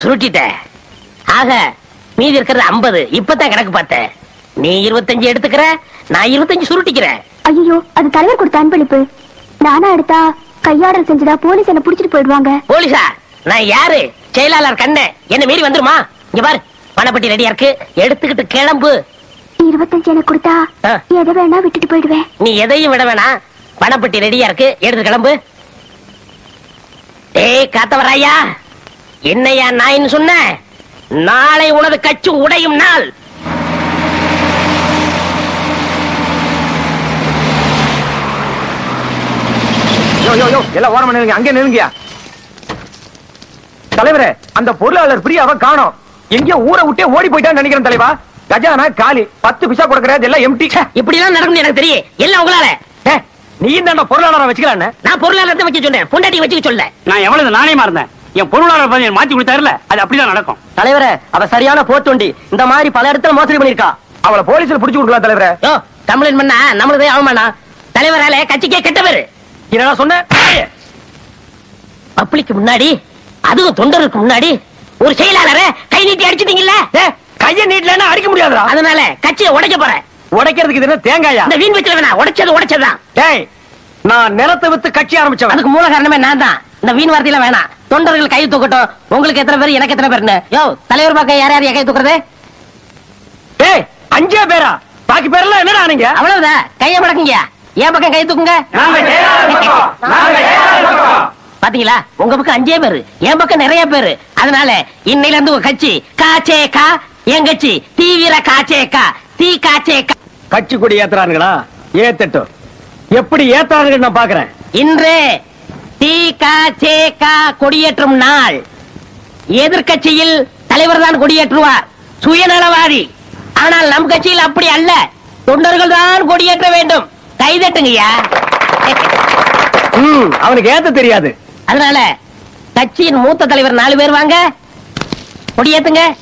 சுருட்டிட்ட ஆக மீதி இருக்கிறது ஐம்பது இப்பதான் கணக்கு பார்த்தேன் நீ இருபத்தஞ்சு எடுத்துக்கிற நான் இருபத்தஞ்சு சுருட்டிக்கிறேன் ஐயோ அது தலைவர் கொடுத்த அன்பளிப்பு நானா எடுத்தா கையாடல் செஞ்சதா போலீஸ் என்ன புடிச்சிட்டு போயிடுவாங்க போலீஸா நான் யாரு செயலாளர் கண்ண என்ன மீறி வந்துருமா இங்க பாரு பணப்பட்டி ரெடியா இருக்கு எடுத்துக்கிட்டு கிளம்பு இருபத்தஞ்சு எனக்கு கொடுத்தா ஆ. எதை வேணா விட்டுட்டு போயிடுவேன் நீ எதையும் விட வேணாம் பணப்பட்டி ரெடியா இருக்கு எடுத்து கிளம்பு டேய் காத்தவராயா என்னையா நாயின்னு சொன்ன நாளை உனது கட்சி உடையும் நாள் யோ யோ யோ எல்லாம் ஓரம் நிலுங்க அங்கே நிலுங்கயா தலைவரே அந்த பொருளாளர் பிரியாவை காணோம் எங்கேயோ ஊரை விட்டே ஓடி போயிட்டான்னு நினைக்கிறேன் தலைவா கஜானா காலி பத்து பிசா கொடுக்கறது எல்லாம் எம்டி இப்படி எல்லாம் நடக்கும் எனக்கு தெரியும் எல்லாம் உங்களால நீ தாண்ட பொருளாளரை வச்சுக்கலான்னு நான் பொருளாதாரத்தை வச்சு சொன்னேன் பொண்டாட்டி வச்சுக்க சொல்ல நான் எவ்வளவு நாணயமா இருந்தேன் என் பொருளாளர் பதவியை மாத்தி கொடுத்தாருல அது அப்படிதான் நடக்கும் தலைவரே அவ சரியான போத்துண்டி இந்த மாதிரி பல இடத்துல மோசடி பண்ணிருக்கா அவளை போலீஸ்ல புடிச்சு கொடுக்கலாம் தலைவரே யோ கம்ப்ளைண்ட் பண்ணா நம்மளதே அவமானா தலைவரால கட்சிக்கே கெட்ட பேரு என்ன சொன்ன பப்ளிக் முன்னாடி அதுவும் தொண்டருக்கு முன்னாடி ஒரு செயலாளரை கை நீட்டி அடிச்சிட்டீங்கல்ல கைய நீட்டலன்னா அடிக்க முடியாதுடா அதனால கட்சியை உடைக்க போறேன் உடைக்கிறதுக்கு இது என்ன தேங்காயா இந்த வீண் வச்சுல வேணா உடைச்சது உடைச்சதுதான் டேய் நான் நிலத்தை வித்து கட்சி ஆரம்பிச்சவன் அதுக்கு மூல காரணமே நான் தான் இந்த வீண் வார்த்தையில வேணாம் தொண்டர்கள் கை தூக்கட்டும் உங்களுக்கு எத்தனை பேர் எனக்கு எத்தனை பேர்னு யோ தலைவர் பக்கம் யார் யார் கை தூக்குறது டேய் அஞ்சே பேரா பாக்கி பேர்லாம் என்னடா நீங்க அவ்வளவுதான் கைய மடக்குங்க என் பக்கம் கை தூக்குங்க பாத்தீங்களா உங்க பக்கம் அஞ்சே பேரு என் பக்கம் நிறைய பேரு அதனால இன்னையில இருந்து உங்க கட்சி காச்சே கா என் கட்சி தீவிர காச்சே கா தீ காச்சே கா கட்சி கொடி ஏத்துறானுங்களா ஏத்தட்டும் எப்படி ஏத்துறானுங்க நான் பாக்குறேன் இன்று தி கா சே கா கொடியேற்றும் நாள் எதிர்க்கட்சியில் தலைவர் தான் கொடியேற்றுவார் சுயநலவாதி ஆனால் நம் கட்சியில் அப்படி அல்ல தொண்டர்கள் தான் கொடியேற்ற வேண்டும் கைதட்டுங்கய்யா ம், அவனுக்கு ஏத்த தெரியாது அதனால கட்சியின் மூத்த தலைவர் நாலு பேர் வாங்க கொடியேத்துங்க